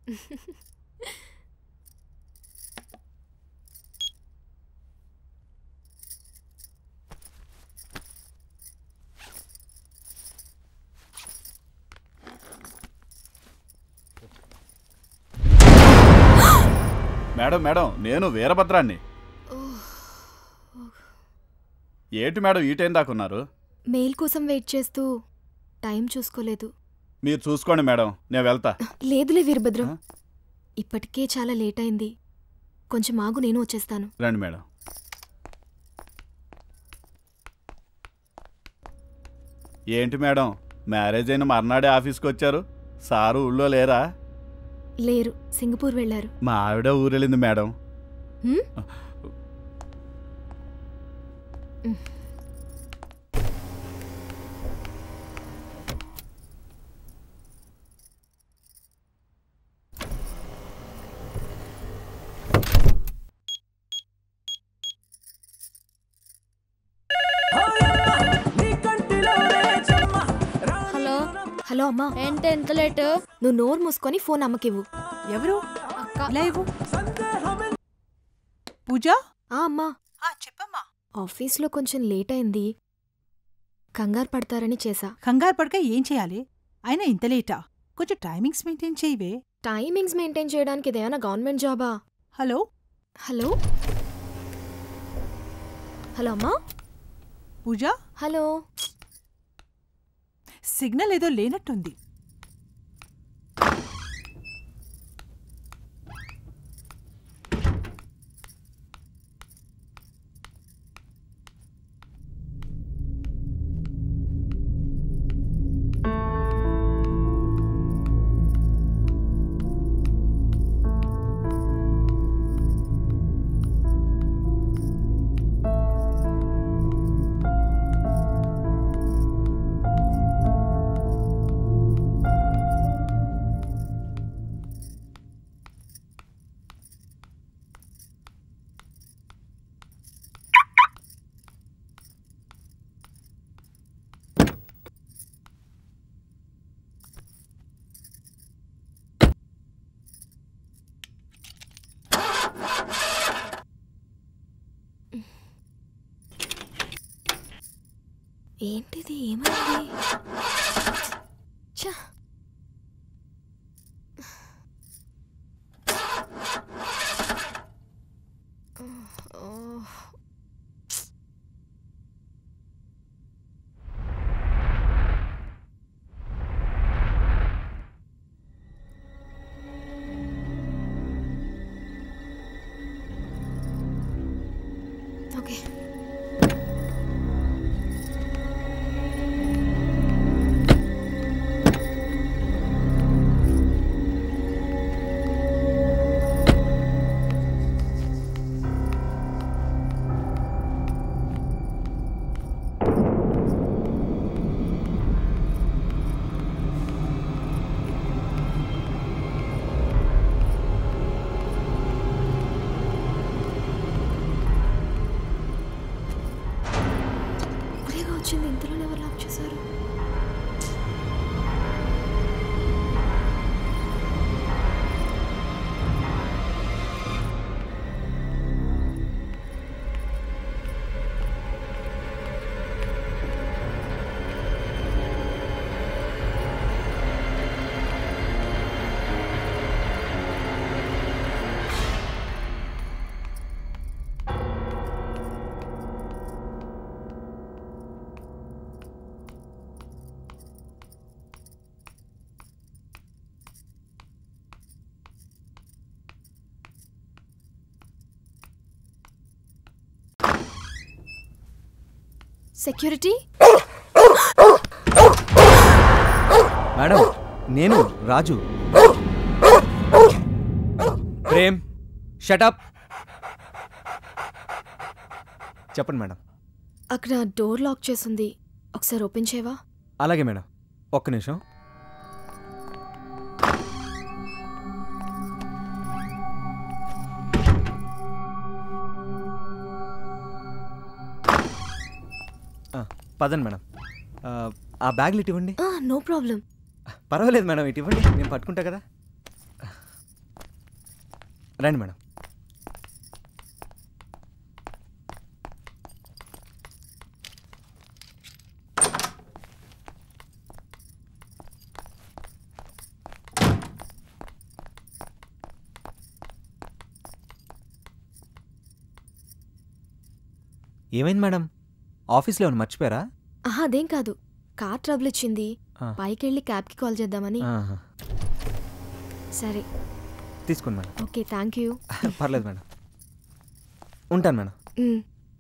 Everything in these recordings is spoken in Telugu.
మేడం మేడం నేను వీరభద్రాన్ని ఏంటి మేడం ఈ టైం దాకా ఉన్నారు మెయిల్ కోసం వెయిట్ చేస్తూ టైం చూసుకోలేదు మీరు చూసుకోండి మేడం నేను వెళ్తా లేదులే వీరభద్రం ఆ? ఇప్పటికే చాలా లేట్ అయింది కొంచెం ఆగు నేను వచ్చేస్తాను రండి మేడం ఏంటి మేడం మ్యారేజ్ అయిన మర్నాడే ఆఫీస్కి వచ్చారు సారు ఊళ్ళో లేరా లేరు సింగపూర్ వెళ్ళారు మా ఆవిడ ఊరెళ్ళింది మేడం హ్మ్? హలో హలో అమ్మా ఏంటి ఎంత లేటు నువ్వు నోరు మూసుకొని ఫోన్ అమ్మకివ్వు ఎవరు అక్క ఇలా ఇవ్వు పూజ ఆ అమ్మా ఆ, చెప్పమ్మా ఆఫీస్లో కొంచెం లేట్ అయింది కంగారు పడతారని చేశా కంగారు పడక ఏం చేయాలి అయినా ఇంత లేటా కొంచెం టైమింగ్స్ మెయింటైన్ చేయవే టైమింగ్స్ మెయింటైన్ చేయడానికి ఇదేమైనా గవర్నమెంట్ జాబా హలో హలో హలో అమ్మా పూజ హలో సిగ్నల్ ఏదో లేనట్టుంది ఏంటిది ఏమైంది ఛ! ఓహ్. ఓకే ఇప్పుడేగా వచ్చింది ఇంతలోనే ఎవరు లాక్ చేశారు సెక్యూరిటీ మేడం నేను రాజు ప్రేమ్ షటప్ చెప్పండి మేడం అక్కడ డోర్ లాక్ చేసింది ఒకసారి ఓపెన్ చేయవా అలాగే మేడం ఒక్క నిమిషం ఆ, పదండి మేడం ఆ, ఆ బ్యాగ్లు ఇటు ఇవ్వండి నో ప్రాబ్లం పర్వాలేదు మేడం ఇటు ఇవ్వండి నేను పట్టుకుంటా కదా రండి మేడం ఏమైంది మేడం ఆఫీస్లో ఏమైనా మర్చిపోయారా ఆహా అదేం కాదు కార్ ట్రబుల్ ఇచ్చింది ఆ. పైకెళ్ళి క్యాబ్కి కాల్ చేద్దామని ఆహా. సరే తీసుకోండి మేడం ఓకే థ్యాంక్ యూ పర్లేదు మేడం ఉంటాను మేడం మ్.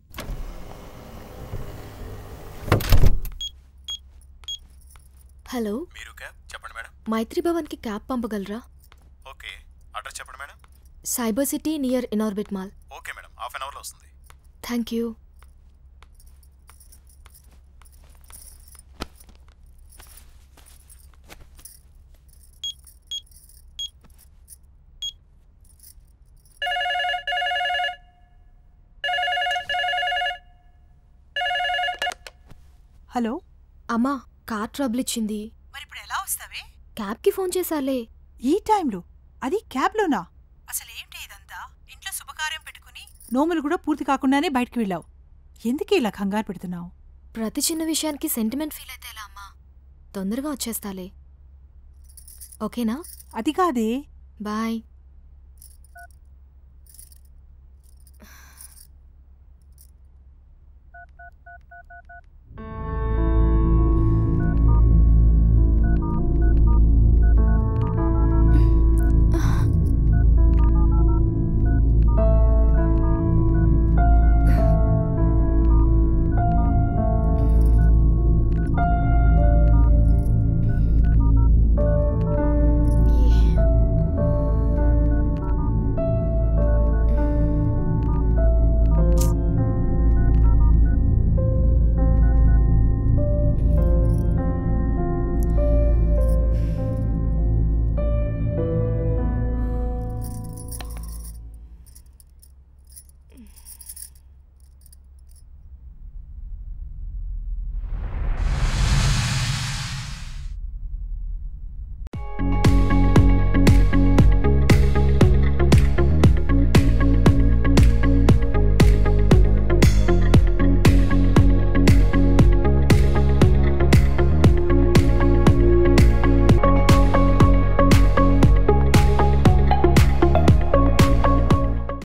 హలో మీరు క్యాబ్ చెప్పండి మేడం మైత్రి భవన్కి క్యాబ్ పంపగలరా ఓకే అడ్రస్ చెప్పండి madam cyber city near Inorbit mall okay madam half an అవర్లో వస్తుంది థ్యాంక్ యూ హలో అమ్మా కార్ ట్రబుల్ ఇచ్చింది మరి ఇప్పుడు ఎలా వస్తావే క్యాబ్కి ఫోన్ చేశాలే ఈ టైంలో అది క్యాబ్లోనా అసలు ఏంటి ఇదంతా ఇంట్లో శుభకార్యం పెట్టుకుని నోములు కూడా పూర్తి కాకుండానే బయటికి వెళ్ళావు ఎందుకు ఇలా కంగారు పెడుతున్నావు ప్రతి చిన్న విషయానికి సెంటిమెంట్ ఫీల్ అయితే ఎలా అమ్మా తొందరగా వచ్చేస్తాలే ఓకేనా అది కాదే బాయ్